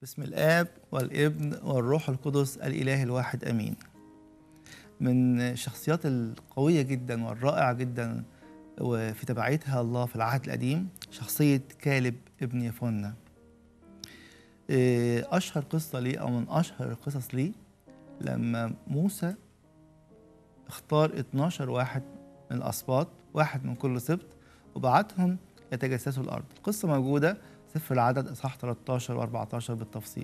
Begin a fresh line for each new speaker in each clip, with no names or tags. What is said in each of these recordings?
بسم الآب والابن والروح القدس الإله الواحد أمين من الشخصيات القوية جدا والرائعة جدا وفي تبعيتها الله في العهد القديم شخصية كالب ابن يفنة إيه، أشهر قصة ليه أو من أشهر القصص ليه لما موسى اختار 12 واحد من الأسباط واحد من كل سبط وبعتهم يتجسسوا الأرض القصة موجودة سفر العدد إصحاح 13 و14 بالتفصيل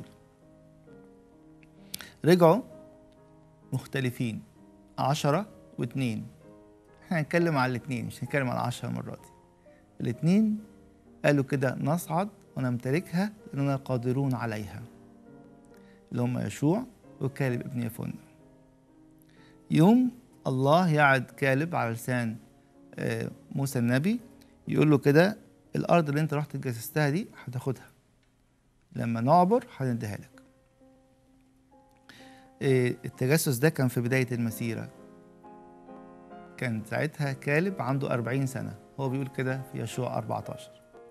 رجعوا مختلفين عشرة واثنين احنا هنتكلم على الاثنين مش هنتكلم على عشرة المرة دي الاثنين قالوا كده نصعد ونمتلكها لأننا قادرون عليها اللي هم يشوع وكالب ابن يفن يوم الله يعد كالب على لسان آه، موسى النبي يقول له كده الارض اللي انت رحت اتجسستها دي هتاخدها لما نعبر هنديها لك إيه، التجسس ده كان في بداية المسيرة كان ساعتها كالب عنده أربعين سنة هو بيقول كده في يشوع 14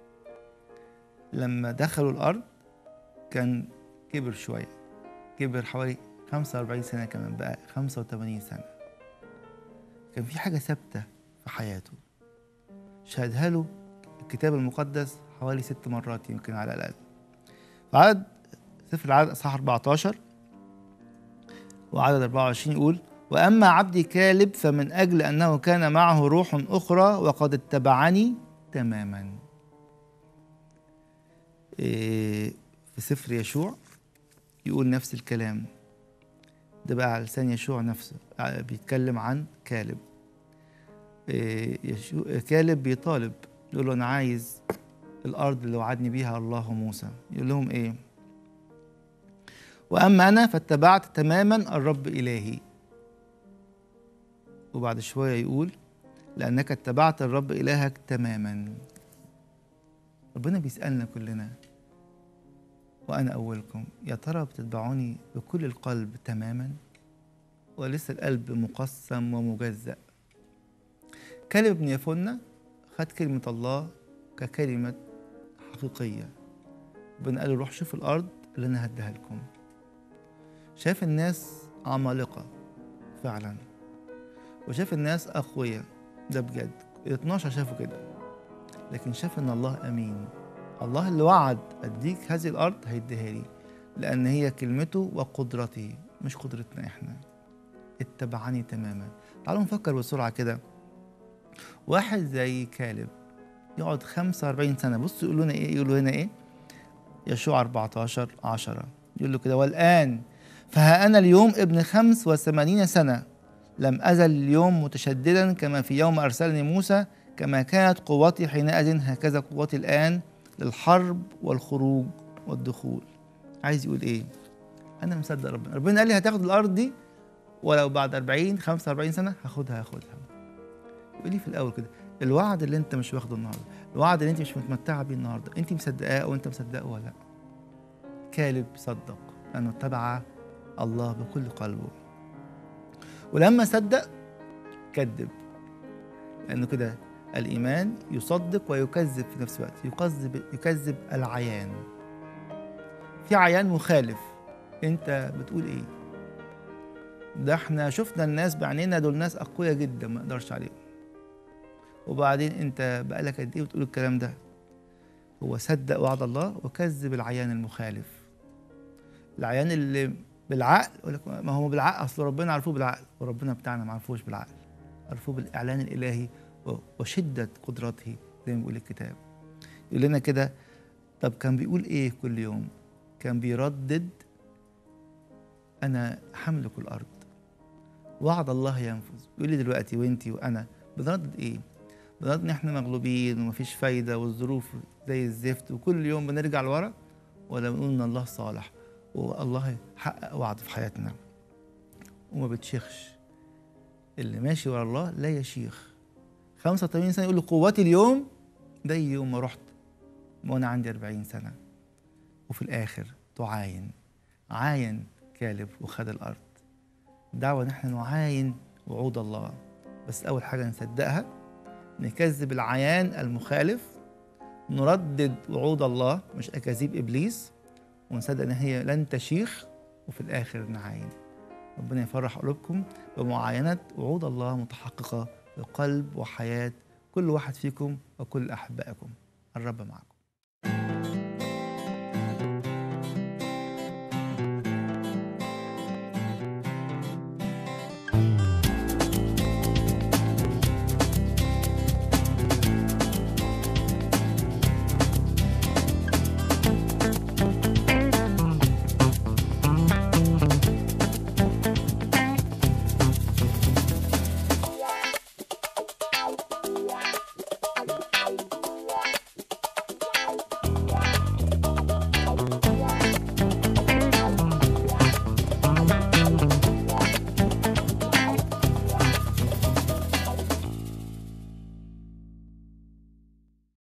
لما دخلوا الأرض كان كبر شوية كبر حوالي 45 سنة كمان بقى 85 سنة كان في حاجة ثابتة في حياته شهدها له الكتاب المقدس حوالي ست مرات يمكن على الأقل عدد سفر العدد أصحاح 14 وعدد 24 يقول وأما عبدي كالب فمن أجل أنه كان معه روح أخرى وقد اتبعني تماما إيه، في سفر يشوع يقول نفس الكلام ده بقى على لسان يشوع نفسه ع- بيتكلم عن كالب إيه، يشوع كالب بيطالب يقول له أنا عايز الأرض اللي وعدني بيها الله موسى يقول لهم إيه وأما أنا فاتبعت تماما الرب إلهي وبعد شوية يقول لأنك اتبعت الرب إلهك تماما ربنا بيسألنا كلنا وأنا أولكم يا ترى بتتبعوني بكل القلب تماما ولسه القلب مقسم ومجزأ كلب بن يفنة خد كلمة الله ككلمة حقيقية ربنا قال له روح شوف الأرض اللي أنا هديها لكم شاف الناس عمالقة فعلا وشاف الناس أقوياء ده بجد ال 12 شافوا كده لكن شاف إن الله أمين الله اللي وعد أديك هذه الأرض هيديها لي لأن هي كلمته وقدرته مش قدرتنا إحنا اتبعني تماما تعالوا نفكر بسرعة كده واحد زي كالب يقعد 45 سنة بصوا يقولوا لنا إيه يقولوا هنا إيه يشوع 14 10 يقول له كده والآن فها أنا اليوم ابن خمس وثمانين سنة لم أزل اليوم متشددا كما في يوم أرسلني موسى كما كانت قوتي حينئذ هكذا قوتي الآن للحرب والخروج والدخول عايز يقول إيه أنا مصدق ربنا ربنا قال لي هتاخد الأرض دي ولو بعد 40 45 سنة هاخدها هاخدها يقول لي في الأول كده الوعد اللي أنت مش واخده النهاردة الوعد اللي أنت مش متمتعة بيه النهاردة أنت مصدقاه أو أنت مصدقه ولا لأ كالب صدق أنه اتبع الله بكل قلبه ولما صدق كذب لأنه كده الإيمان يصدق ويكذب في نفس الوقت يكذب يكذب العيان في عيان مخالف أنت بتقول إيه ده احنا شفنا الناس بعينينا دول ناس أقوياء جدا ما نقدرش عليهم وبعدين أنت بقالك قد إيه بتقول الكلام ده هو صدق وعد الله وكذب العيان المخالف العيان اللي بالعقل يقول لك ما هو بالعقل اصل ربنا عرفوه بالعقل وربنا بتاعنا ما عرفوش بالعقل عرفوه بالاعلان الالهي و- وشده قدرته زي ما بيقول الكتاب يقول لنا كده طب كان بيقول ايه كل يوم كان بيردد انا حملك الارض وعد الله ينفذ يقول لي دلوقتي وانتي وانا بنردد ايه بنردد ان احنا مغلوبين ومفيش فايده والظروف زي الزفت وكل يوم بنرجع لورا ولا بنقول ان الله صالح والله حقق وعد في حياتنا وما بتشيخش اللي ماشي ورا الله لا يشيخ 85 سنه يقول له قوتي اليوم زي يوم ما رحت وانا عندي 40 سنه وفي الاخر تعاين عاين كالب وخد الارض دعوه ان احنا نعاين وعود الله بس اول حاجه نصدقها نكذب العيان المخالف نردد وعود الله مش اكاذيب ابليس ونصدق ان هي لن تشيخ وفي الاخر نعاين ربنا يفرح قلوبكم بمعاينه وعود الله متحققه بقلب وحياه كل واحد فيكم وكل احبائكم الرب معكم